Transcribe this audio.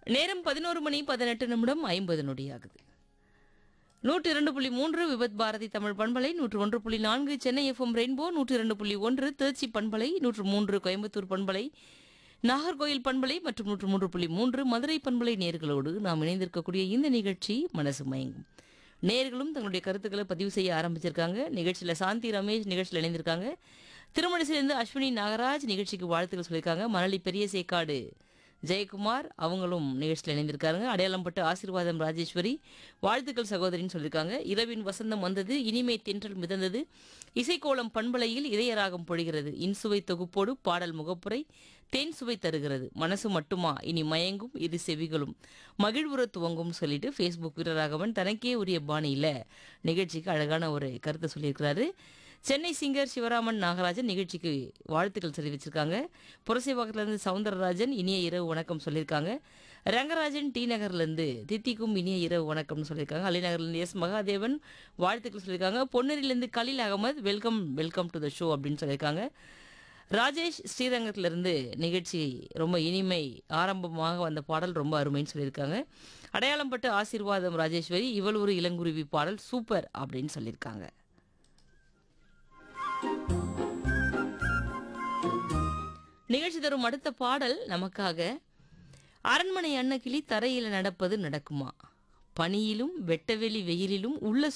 நேரம் பதினோரு மணி பதினெட்டு நிமிடம் ஐம்பது நொடியாகுது நூற்றி இரண்டு புள்ளி மூன்று விபத் பாரதி தமிழ் பண்பலை நூற்று ஒன்று புள்ளி நான்கு சென்னை எஃப்எம் ரெயின்போ நூற்றி இரண்டு புள்ளி ஒன்று திருச்சி பண்பலை நூற்று மூன்று கோயம்புத்தூர் பண்பலை நாகர்கோயில் பண்பலை மற்றும் நூற்று மூன்று புள்ளி மூன்று மதுரை பண்பலை நேர்களோடு நாம் இணைந்திருக்கக்கூடிய இந்த நிகழ்ச்சி மனசு மயங்கும் நேர்களும் தங்களுடைய கருத்துக்களை பதிவு செய்ய ஆரம்பிச்சிருக்காங்க நிகழ்ச்சியில் சாந்தி ரமேஷ் நிகழ்ச்சியில் இணைந்திருக்காங்க திருமணிசிலிருந்து அஸ்வினி நாகராஜ் நிகழ்ச்சிக்கு வாழ்த்துக்கள் சொல்லியிருக்காங்க மணலி பெரிய சேக்காடு ஜெயக்குமார் அவங்களும் நிகழ்ச்சியில் இணைந்திருக்காங்க அடையாளம்பட்டு ஆசீர்வாதம் ராஜேஸ்வரி வாழ்த்துக்கள் சகோதரின்னு சொல்லியிருக்காங்க இரவின் வசந்தம் வந்தது இனிமை தென்றல் மிதந்தது இசைக்கோளம் பண்பலையில் இதயராகம் பொழிகிறது இன்சுவை தொகுப்போடு பாடல் முகப்புரை தேன் சுவை தருகிறது மனசு மட்டுமா இனி மயங்கும் இரு செவிகளும் மகிழ்வுற துவங்கும் சொல்லிட்டு ஃபேஸ்புக் வீரராகவன் தனக்கே உரிய பாணியில் நிகழ்ச்சிக்கு அழகான ஒரு கருத்தை சொல்லியிருக்கிறாரு சென்னை சிங்கர் சிவராமன் நாகராஜன் நிகழ்ச்சிக்கு வாழ்த்துக்கள் தெரிவிச்சிருக்காங்க புரசைவாக்கத்துலேருந்து சவுந்தரராஜன் இனிய இரவு வணக்கம் சொல்லியிருக்காங்க ரங்கராஜன் டி நகர்லேருந்து தித்திக்கும் இனிய இரவு வணக்கம்னு சொல்லியிருக்காங்க அலிநகர்லேருந்து எஸ் மகாதேவன் வாழ்த்துக்கள் சொல்லியிருக்காங்க பொன்னேரியிலேருந்து Khaleel Ahmed welcome welcome to the show அப்படின்னு சொல்லியிருக்காங்க ராஜேஷ் ஸ்ரீரங்கத்திலிருந்து நிகழ்ச்சி ரொம்ப இனிமை ஆரம்பமாக வந்த பாடல் ரொம்ப அருமைன்னு சொல்லியிருக்காங்க அடையாளம்பட்டு ஆசீர்வாதம் ராஜேஸ்வரி இவள் ஒரு இளங்குருவி பாடல் சூப்பர் அப்படின்னு சொல்லியிருக்காங்க நிகழ்ச்சி தரும் அடுத்த பாடல் நமக்காக அரண்மனை அன்னக்கிளி தரையில் நடப்பது நடக்குமா பனியிலும் வெட்டவெளி வெயிலிலும் உள்ள